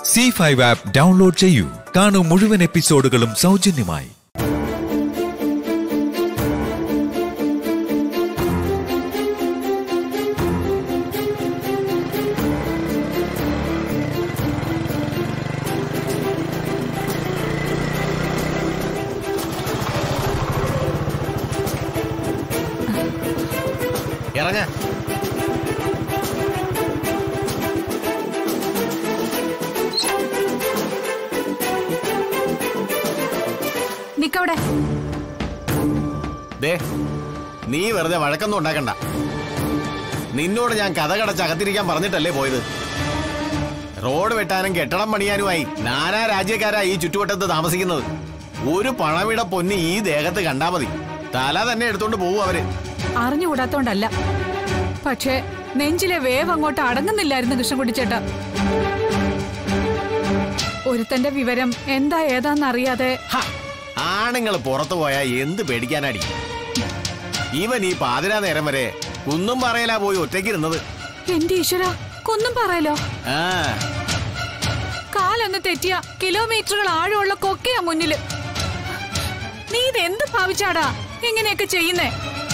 C five app download ചെയ്യൂ കാണൂ മുഴുവൻ എപ്പിസോഡുകളും സൗജന്യമായി ഇറങ്ങ നിക്കവിടെ ദേ നീ വെറുതെ വഴക്കൊന്നും ഉണ്ടാക്കണ്ട നിന്നോട് ഞാൻ കഥ കടച്ച് അകത്തിരിക്കാൻ പറഞ്ഞിട്ടല്ലേ പോയത് റോഡ് വെട്ടാനും കെട്ടിടം പണിയാനുമായി നാനാ രാജ്യക്കാരാ ഈ ചുറ്റുവട്ടത്ത് താമസിക്കുന്നത് ഒരു പണമിട പൊന്നി ഈ ദേഹത്ത് കണ്ടാ മതി തല തന്നെ എടുത്തോണ്ട് പോവും അവര് അറിഞ്ഞുകൂടാത്തോണ്ടല്ല പക്ഷേ നെഞ്ചിലെ വേവ് അങ്ങോട്ട് അടങ്ങുന്നില്ലായിരുന്നു കൃഷ്ണൻകുട്ടി ചേട്ടാ ഒരുത്തന്റെ വിവരം എന്താ ഏതാന്നറിയാതെ ഹ, ആണുങ്ങള് പുറത്തു പോയാ എന്ത് പേടിക്കാനാടി ഇവൻ ഈ പാതിരാ നേരം വരെ കുന്നും പറയലാ പോയി ഒറ്റയ്ക്കിരുന്നത് എന്റെ ഈശ്വര കൊന്നും പറയലോ ആ കാലൊന്ന് തെറ്റിയ കിലോമീറ്ററുകൾ ആഴമുള്ള കൊക്കയാ മുന്നില് നീ ഇതെന്ത് ഭാവിച്ചാടാ ഇങ്ങനെയൊക്കെ ചെയ്യുന്നേ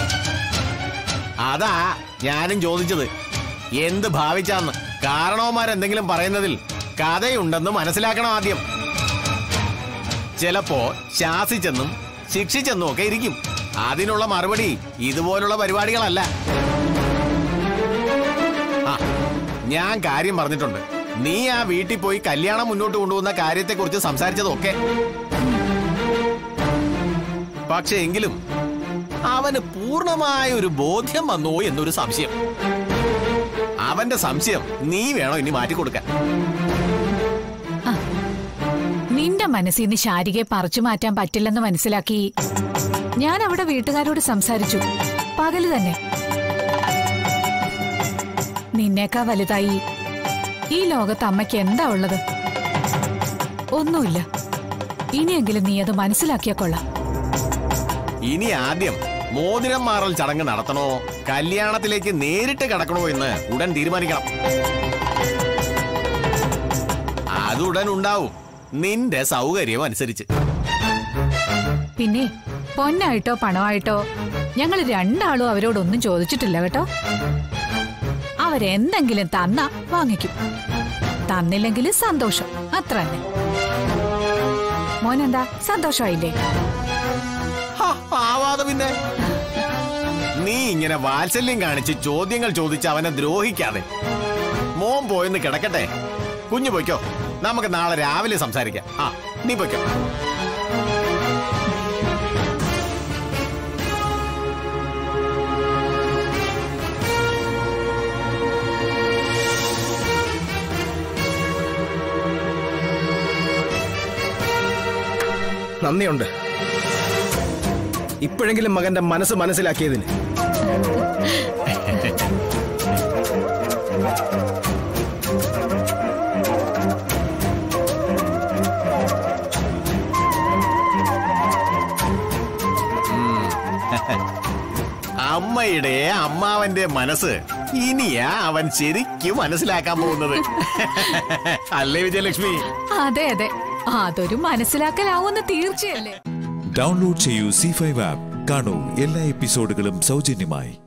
അതാ ഞാനും ചോദിച്ചത് എന്ത് ഭാവിച്ചാന്ന് കാരണവന്മാരെന്തെങ്കിലും പറയുന്നതിൽ കഥയുണ്ടെന്ന് മനസ്സിലാക്കണം ആദ്യം ചിലപ്പോ ശാസിച്ചെന്നും ശിക്ഷിച്ചെന്നും ഒക്കെ ഇരിക്കും അതിനുള്ള മറുപടി ഇതുപോലുള്ള പരിപാടികളല്ല ആ ഞാൻ കാര്യം പറഞ്ഞിട്ടുണ്ട് നീ ആ വീട്ടിൽ പോയി കല്യാണം മുന്നോട്ട് കൊണ്ടുപോകുന്ന കാര്യത്തെക്കുറിച്ച് സംസാരിച്ചതൊക്കെ പക്ഷെ എങ്കിലും അവന് പൂർണ്ണമായ ഒരു ബോധ്യം വന്നോ എന്നൊരു സംശയം അവന്റെ സംശയം നീ വേണോ ഇനി മാറ്റിക്കൊടുക്കാൻ നിന്റെ മനസ്സിൽ നിന്ന് ശാരികയെ പറിച്ചു മാറ്റാൻ പറ്റില്ലെന്ന് മനസ്സിലാക്കി ഞാൻ അവിടെ വീട്ടുകാരോട് സംസാരിച്ചു പകല് തന്നെ നിന്നേക്കാ വലുതായി ഈ ലോകത്ത് അമ്മയ്ക്ക് എന്താ ഉള്ളത് ഒന്നുമില്ല ഇനിയെങ്കിലും നീ അത് മനസ്സിലാക്കിയാ കൊള്ളാം ഇനി ആദ്യം മോതിരം മാറൽ ചടങ്ങ് നടത്തണോ കല്യാണത്തിലേക്ക് നേരിട്ട് കടക്കണോ എന്ന് ഉടൻ തീരുമാനിക്കണം അതുടൻ ഉണ്ടാവും നിന്റെ സൗകര്യം അനുസരിച്ച് പിന്നെ പൊന്നായിട്ടോ പണമായിട്ടോ ഞങ്ങൾ രണ്ടാളും അവരോടൊന്നും ചോദിച്ചിട്ടില്ല കേട്ടോ അവരെന്തെങ്കിലും തന്ന വാങ്ങിക്കും തന്നില്ലെങ്കിൽ സന്തോഷം അത്ര തന്നെ മോനെന്താ സന്തോഷമായില്ലേ ഹ, ആവാതെ പിന്നെ നീ ഇങ്ങനെ വാത്സല്യം കാണിച്ച് ചോദ്യങ്ങൾ ചോദിച്ച് അവനെ ദ്രോഹിക്കാതെ മോൻ പോയെന്ന് കിടക്കട്ടെ കുഞ്ഞു പൊയ്ക്കോ നമുക്ക് നാളെ രാവിലെ സംസാരിക്കാം ആ നീ പൊയ്ക്കോ നന്ദിയുണ്ട് ഇപ്പോഴെങ്കിലും മകന്റെ മനസ്സ് മനസ്സിലാക്കിയതിന് അമ്മയുടെ അമ്മാവന്റെ മനസ്സ് ഇനിയാ അവൻ ശരിക്കും മനസ്സിലാക്കാൻ പോകുന്നത് അല്ലേ വിജയലക്ഷ്മി അതെ അതെ അതൊരു മനസ്സിലാക്കലാവുന്ന തീർച്ചയല്ലേ ഡൗൺലോഡ് ചെയ്യൂ സി ഫൈവ് ആപ്പ് കാണൂ എല്ലാ എപ്പിസോഡുകളും സൗജന്യമായി